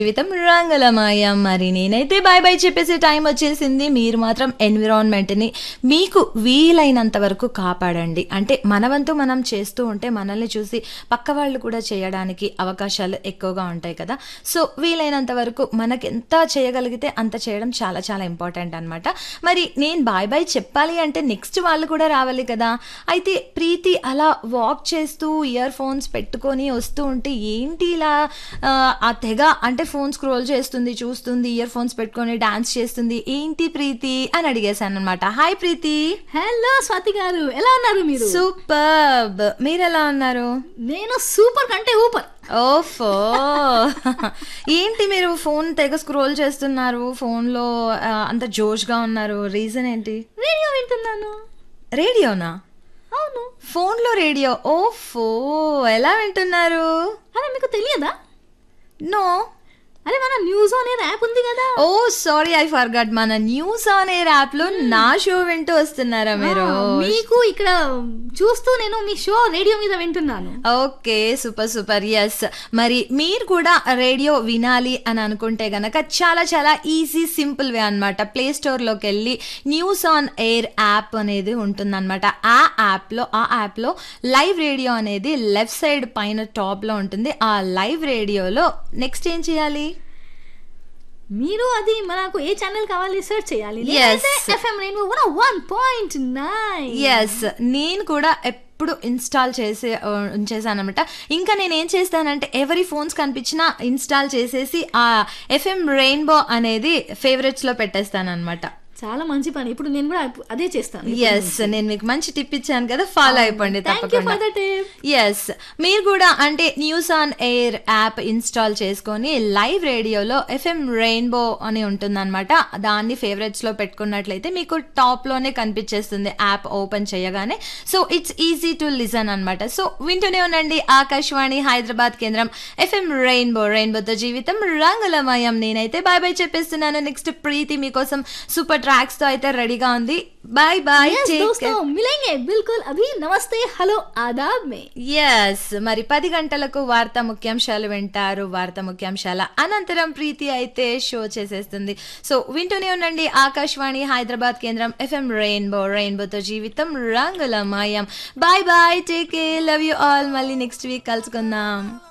జీవితం రంగులమయం మరి నేనైతే బాయ్ బాయ్ చెప్పేసే టైం వచ్చేసింది మీరు మాత్రం ఎన్విరాన్మెంట్ని మీకు వీలైనంత వరకు కాపాడండి అంటే మన వంతు మనం చేస్తూ ఉంటే మనల్ని చూసి పక్క వాళ్ళు కూడా చేయడానికి అవకాశాలు ఎక్కువగా ఉంటాయి కదా సో వీలైనంత వరకు మనకి ఎంత చేయగలిగితే అంత చేయడం చాలా చాలా ఇంపార్టెంట్ అనమాట మరి నేను బాయ్ బాయ్ చెప్పాలి అంటే నెక్స్ట్ వాళ్ళు కూడా రావాలి కదా అయితే ప్రీతి అలా వాక్ చేస్తూ ఇయర్ ఫోన్స్ పెట్టుకొని వస్తూ ఉంటే ఏంటి ఇలా ఆ, ఆ తెగ అంటే ఫోన్ స్క్రోల్ చేస్తుంది చూస్తుంది ఇయర్ ఫోన్స్ పెట్టుకొని డాన్స్ చేస్తుంది ఏంటి ప్రీతి అని అడిగేశాను అనమాట హాయ్ ప్రీతి హలో స్వాతి గారు ఎలా ఉన్నారు మీరు సూపర్ మీరు ఎలా ఉన్నారు నేను సూపర్ కంటే ఊపర్ ఓఫో ఏంటి మీరు ఫోన్ తెగ స్క్రోల్ చేస్తున్నారు ఫోన్లో ఆ, అంత జోష్గా ఉన్నారు రీజన్ ఏంటి రేడియో వింటున్నాను రేడియోనా అవును ఫోన్లో రేడియో ఓఫో ఎలా వింటున్నారు అదే మీకు తెలియదా నో అదే మన న్యూస్ అనేది యాప్ ఉంది కదా ఓ సారీ ఐ ఫర్గట్ మన న్యూస్ ఆన్ ఎయిర్ యాప్ లో నా షో వింటూ వస్తున్నారా మీరు ఆ, మీకు ఇక్కడ చూస్తూ నేను మీ షో రేడియో మీద వింటున్నాను ఓకే సూపర్ సూపర్ ఎస్ మరి మీరు కూడా రేడియో వినాలి అని అనుకుంటే గనక చాలా చాలా ఈజీ సింపుల్ వే అనమాట ప్లే స్టోర్లోకి వెళ్ళి న్యూస్ ఆన్ ఎయిర్ యాప్ అనేది ఉంటుందన్నమాట ఆ యాప్లో ఆ యాప్లో లైవ్ రేడియో అనేది లెఫ్ట్ సైడ్ పైన టాప్లో ఉంటుంది ఆ లైవ్ రేడియోలో నెక్స్ట్ ఏం చేయాలి మీరు అది మనకు ఏ ఛానల్ కావాలి సెర్చ్ చేయాలి Yes. FM rainbow one one point nine yes నేను కూడా ఎప్పుడు ఇన్స్టాల్ చేసి ఉంచేసాను అనమాట ఇంకా నేను ఏం చేస్తానంటే ఎవరి ఫోన్స్ కనిపించినా ఇన్స్టాల్ చేసేసి ఆ ఎఫ్ఎం రెయిన్బో అనేది ఫేవరెట్స్ లో పెట్టేస్తాను అనమాట చాలా మంచి పని ఇప్పుడు నేను కూడా అదే చేస్తాను ఎస్ నేను మీకు మంచి టిప్ ఇచ్చాను కదా ఫాలో అయిపోండి థ్యాంక్ యూ తప్పకుండా ఫర్ ద టిప్ ఎస్ మీరు కూడా అంటే news on air app install చేసుకొని లైవ్ రేడియోలో ఎఫ్ఎం రెయిన్బో అని ఉంటుందన్నమాట దాన్ని ఫేవరెట్స్ లో పెట్టుకున్నట్లయితే మీకు టాప్ లోనే కనిపించేస్తుంది యాప్ ఓపెన్ చేయగానే so it's easy to listen అన్నమాట సో వింటూనే ఉండండి ఆకాశవాణి హైదరాబాద్ కేంద్రం ఎఫ్ఎం రెయిన్బో రెయిన్బోతో జీవితం రంగులమయం నేనైతే బాయ్ బాయ్ చెప్పేస్తున్నాను నెక్స్ట్ ప్రీతి మీకోసం సూపర్ ట్రాక్స్ తో అయితే రెడీగా ఉంది బాయ్ బాయ్ Yes, दोस्तों मिलेंगे बिल्कुल अभी नमस्ते हेलो आदाब में ఎస్ మరి పది గంటలకు వార్తా ముఖ్యాంశాలు వింటారు వార్తా ముఖ్యాంశాల అనంతరం ప్రీతి అయితే షో చేసేస్తుంది సో వింటూనే ఉండండి ఆకాశవాణి హైదరాబాద్ కేంద్రం ఎఫ్ఎం రెయిన్బో రెయిన్బోతో జీవితం రంగుల మాయం bye bye take love you all మళ్ళీ నెక్స్ట్ వీక్ కలుసుకుందాం